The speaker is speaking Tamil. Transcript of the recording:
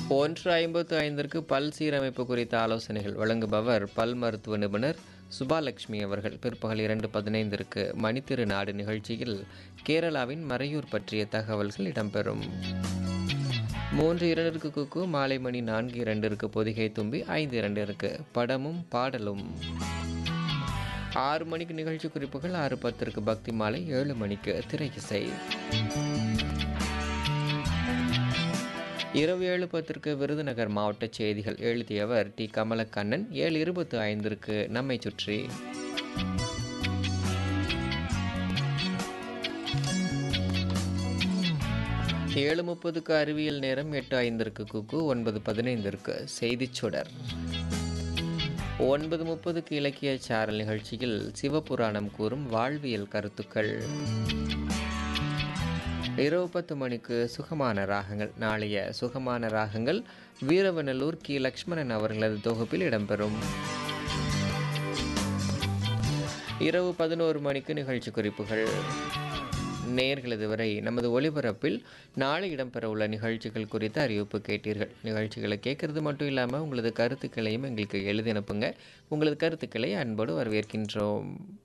ஒன்று ஐம்பத்து ஐந்திற்கு பல் சீரமைப்பு குறித்த ஆலோசனைகள் வழங்குபவர் பல் மருத்துவ நிபுணர் சுபாலட்சுமி அவர்கள் பிற்பகல் இரண்டு பதினைந்திற்கு மணித்திரு நாடு நிகழ்ச்சியில் கேரளாவின் மறையூர் பற்றிய தகவல்கள் இடம்பெறும் மூன்று இரண்டிற்கு குக்கு மாலை மணி நான்கு இரண்டிற்கு பொதிகை தும்பி ஐந்து இரண்டிற்கு படமும் பாடலும் ஆறு மணிக்கு நிகழ்ச்சி குறிப்புகள் ஆறு பத்திற்கு பக்தி மாலை ஏழு மணிக்கு திரை இசை இரவு ஏழு பத்திற்கு விருதுநகர் மாவட்ட செய்திகள் எழுதியவர் டி கமலக்கண்ணன் ஏழு இருபத்து ஐந்திற்கு நம்மை சுற்றி ஏழு முப்பதுக்கு அறிவியல் நேரம் எட்டு ஐந்திற்கு குக்கு ஒன்பது பதினைந்திற்கு செய்திச் சுடர் ஒன்பது முப்பதுக்கு இலக்கிய சாரல் நிகழ்ச்சியில் சிவபுராணம் கூறும் வாழ்வியல் கருத்துக்கள் இரவு பத்து மணிக்கு சுகமான ராகங்கள் நாளைய சுகமான ராகங்கள் வீரவநல்லூர் கி லக்ஷ்மணன் அவர்களது தொகுப்பில் இடம்பெறும் இரவு பதினோரு மணிக்கு நிகழ்ச்சி குறிப்புகள் நேர்களது வரை நமது ஒளிபரப்பில் நாளை இடம்பெறவுள்ள நிகழ்ச்சிகள் குறித்த அறிவிப்பு கேட்டீர்கள் நிகழ்ச்சிகளை கேட்கறது மட்டும் இல்லாமல் உங்களது கருத்துக்களையும் எங்களுக்கு எழுதி அனுப்புங்க உங்களது கருத்துக்களை அன்போடு வரவேற்கின்றோம்